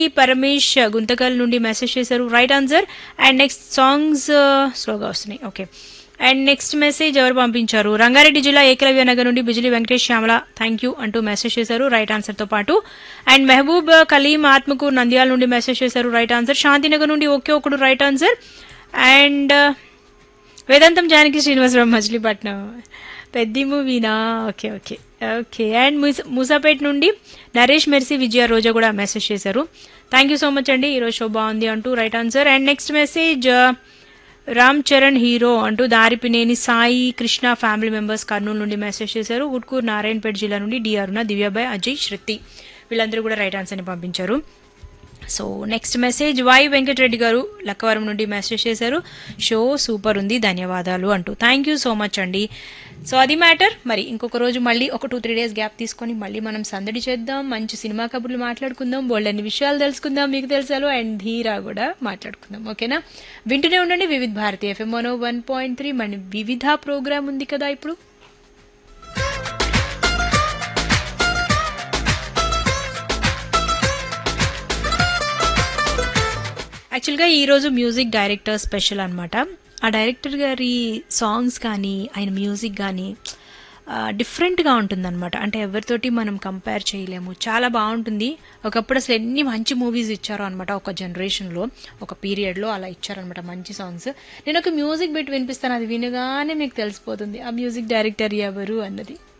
పరమేష్ గుంతకల్ నుండి మెసేజ్ చేశారు right answer and next songs స్లోగా వస్తున్నాయి ఓకే అండ్ నెక్స్ట్ మెసేజ్ ఎవరు పంపించారు రంగారెడ్డి జిల్లా ఏకలవ్య నగర్ నుండి బిజిలీ వెంకటేష్ శ్యామల థ్యాంక్ యూ అంటూ మెసేజ్ చేశారు రైట్ ఆన్సర్ తో పాటు అండ్ మెహబూబ్ కలీం ఆత్మకూర్ నంద్యాల నుండి మెసేజ్ చేశారు రైట్ ఆన్సర్ శాంతినగర్ నుండి ఒకే ఒకడు రైట్ ఆన్సర్ అండ్ వేదాంతం జానకి శ్రీనివాసరావు మచిలీపట్నం పెద్ద మూవీనా ఓకే ఓకే ఓకే అండ్ ముస మూసాపేట్ నుండి నరేష్ మెర్సీ విజయ రోజా కూడా మెసేజ్ చేశారు థ్యాంక్ యూ సో మచ్ అండి ఈరోజు షో బాగుంది అంటూ right answer and next message Ram Charan hero అంటూ దారిపినేని సాయి కృష్ణ ఫ్యామిలీ మెంబర్స్ కర్నూలు నుండి మెసేజ్ చేశారు ఉట్కూరు నారాయణపేట జిల్లా నుండి డి అరుణ దివ్యాబాయ్ అజయ్ శృతి వీళ్ళందరూ కూడా రైట్ ఆన్సర్ని పంపించారు so next message Y Venkatareddy గారు లక్కవరం నుండి మెసేజ్ చేశారు షో సూపర్ ఉంది ధన్యవాదాలు అంటూ థ్యాంక్ యూ సో మచ్ అండి సో అది మ్యాటర్ మరి ఇంకొక రోజు మళ్ళీ ఒక టూ త్రీ డేస్ గ్యాప్ తీసుకొని మళ్ళీ మనం సందడి చేద్దాం మంచి సినిమా కబుర్లు మాట్లాడుకుందాం బోల్డన్ని విషయాలు తెలుసుకుందాం మీకు తెలుసాలు అండ్ ధీరా కూడా మాట్లాడుకుందాం ఓకేనా వింటూనే ఉండండి Vividh Bharati FM one one point three మన వివిధ ప్రోగ్రామ్ ఉంది కదా ఇప్పుడు యాక్చువల్గా ఈరోజు మ్యూజిక్ డైరెక్టర్ స్పెషల్ అనమాట ఆ డైరెక్టర్ గారి సాంగ్స్ కానీ ఆయన మ్యూజిక్ కానీ డిఫరెంట్గా ఉంటుందన్నమాట అంటే ఎవరితోటి మనం కంపేర్ చేయలేము చాలా బాగుంటుంది ఒకప్పుడు అసలు ఎన్ని మంచి మూవీస్ ఇచ్చారో అనమాట ఒక జనరేషన్లో ఒక పీరియడ్లో అలా ఇచ్చారనమాట మంచి సాంగ్స్ నేను ఒక మ్యూజిక్ బిట్ వినిపిస్తాను అది వినగానే మీకు తెలిసిపోతుంది ఆ మ్యూజిక్ డైరెక్టర్ ఎవరు అన్నది